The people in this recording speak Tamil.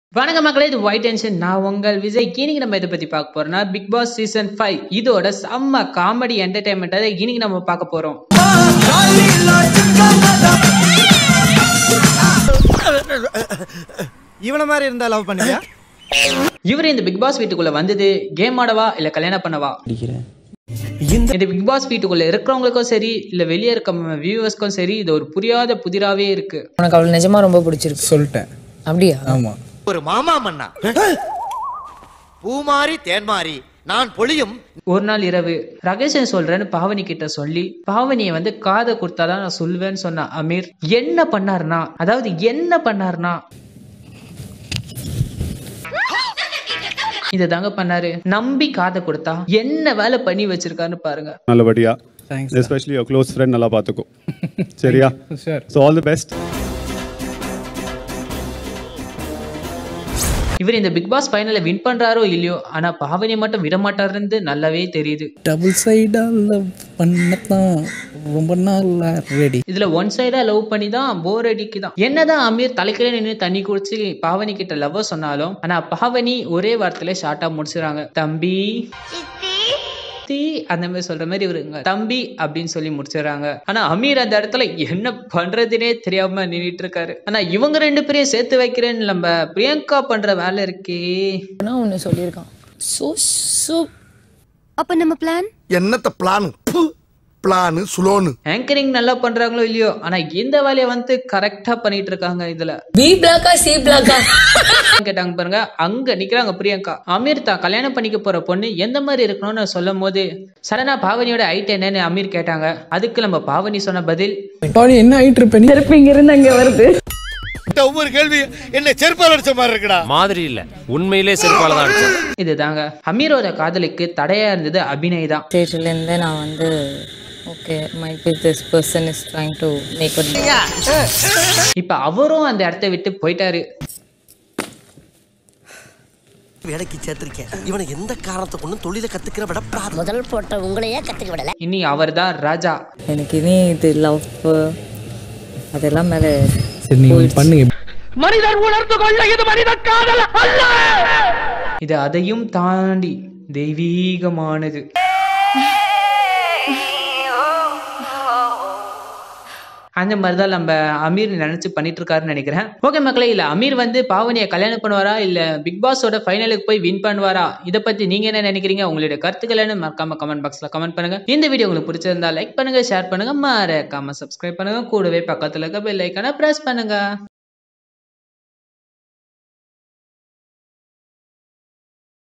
வணக்கம் மக்களே இது ஒயிட் டென்ஷன் நான் உங்கள் விஜய் இன்னைக்கு நம்ம இதை பத்தி பார்க்க போறோம்னா பிக் பாஸ் சீசன் ஃபைவ் இதோட செம்ம காமெடி என்டர்டைன்மெண்ட்டை இன்னைக்கு நம்ம பார்க்க போறோம் இவன மாதிரி இருந்தா லவ் பண்ணுவியா இவர் இந்த பிக் பாஸ் வீட்டுக்குள்ள வந்தது கேம் ஆடவா இல்ல கல்யாணம் பண்ணவா இந்த பிக் பாஸ் வீட்டுக்குள்ள இருக்கிறவங்களுக்கும் சரி இல்ல வெளியே இருக்க வியூவர்ஸ்க்கும் சரி இது ஒரு புரியாத புதிராவே இருக்கு உனக்கு அவள் நிஜமா ரொம்ப பிடிச்சிருக்கு சொல்லிட்டேன் அப்படியா ஆமா ஒரு மாமா மன்னா பூ மாறி தேன் மாறி நான் பொழியும் ஒரு நாள் இரவு ரகசியம் சொல்றேன்னு பாவனி கிட்ட சொல்லி பாவனியை வந்து காதை கொடுத்தாதான் நான் சொல்லுவேன்னு சொன்ன அமீர் என்ன பண்ணாருனா அதாவது என்ன பண்ணாருனா இதை தாங்க பண்ணாரு நம்பி காதை கொடுத்தா என்ன வேலை பண்ணி வச்சிருக்காருன்னு பாருங்க நல்லபடியா Thanks, especially your close friend நல்லா பார்த்துக்கோ சரியா Sure. So all the best இவர் இந்த பிக் பாஸ் ஃபைனலை வின் பண்றாரோ இல்லையோ ஆனா பாவனியை மட்டும் விட மாட்டாருன்னு நல்லாவே தெரியுது டபுள் சைடா லவ் பண்ணத்தான் ரொம்ப நாளா ரெடி இதுல ஒன் சைடா லவ் பண்ணி தான் போர் அடிக்குதான் என்னதான் அமீர் தலைக்கிலே நின்று தண்ணி குடிச்சு பாவனி கிட்ட லவ் சொன்னாலும் ஆனா பாவனி ஒரே வாரத்துல ஷார்ட்டா முடிச்சுறாங்க தம்பி தீ அந்த மாதிரி சொல்ற மாதிரி இவருங்க தம்பி அப்படின்னு சொல்லி முடிச்சிடறாங்க ஆனா அமீர் அந்த இடத்துல என்ன பண்றதுனே தெரியாம நின்னுட்டு இருக்காரு ஆனா இவங்க ரெண்டு பேரையும் சேர்த்து வைக்கிறேன்னு நம்ம பிரியங்கா பண்ற வேலை இருக்கே நான் ஒன்று சொல்லியிருக்கான் ஸோ ஸோ அப்ப நம்ம பிளான் என்னத்த பிளானு பிளானு சுலோனு ஆங்கரிங் நல்லா பண்றாங்களோ இல்லையோ ஆனா இந்த வேலையை வந்து கரெக்டா பண்ணிட்டு இருக்காங்க இதுல பி பிளாக்கா சி பிளாக்கா கேட்டாங்க பாருங்க அங்க நிக்கிறாங்க பிரியங்கா அமீர் தான் கல்யாணம் பண்ணிக்க போற பொண்ணு எந்த மாதிரி இருக்கணும்னு சொல்லும் போது சடனா பாவனியோட ஹைட் என்னன்னு அமீர் கேட்டாங்க அதுக்கு நம்ம பாவனி சொன்ன பதில் பாடி என்ன ஆயிட்டு இருப்ப நீ ஒவ்வொரு கேள்வி என்ன செருப்பால் அடிச்ச மாதிரி இருக்குடா மாதிரி இல்ல உண்மையிலே செருப்பால தான் அடிச்சேன் இதுதாங்க அமீரோட காதலுக்கு தடையா இருந்தது அபிநய் தான் ஸ்டேஜ்லேருந்து நான் வந்து okay my B this person is trying to make இப்ப அவரும் அந்த இடத்த விட்டு போயிட்டாரு வேலைக்கு சேர்த்திருக்கேன் இவனை எந்த காரணத்தை கொண்டும் தொழில கத்துக்கிற விடப்படாது முதல் போட்ட உங்களையே கத்துக்க விடல இனி அவர்தான் ராஜா எனக்கு இனி இது லவ் அதெல்லாம் மேலே சரி நீ ஒண்ணு பண்ணுங்க இது அதையும் தாண்டி தெய்வீகமானது அந்த மாதிரி தான் நம்ம அமீர் நினைச்சு பண்ணிட்டு இருக்காருன்னு நினைக்கிறேன் ஓகே மக்களே இல்ல அமீர் வந்து பாவனியை கல்யாணம் பண்ணுவாரா இல்ல பிக் பாஸோட ஃபைனலுக்கு போய் வின் பண்ணுவாரா இதை பத்தி நீங்க என்ன நினைக்கிறீங்க உங்களுடைய கருத்துக்கள் என்ன மறக்காம கமெண்ட் பாக்ஸ்ல கமெண்ட் பண்ணுங்க இந்த வீடியோ உங்களுக்கு பிடிச்சிருந்தா லைக் பண்ணுங்க ஷேர் பண்ணுங்க மறக்காம சப்ஸ்கிரைப் பண்ணுங்க கூடவே பக்கத்துல இருக்க பெல் ஐக்கான பிரஸ் பண்ணுங்க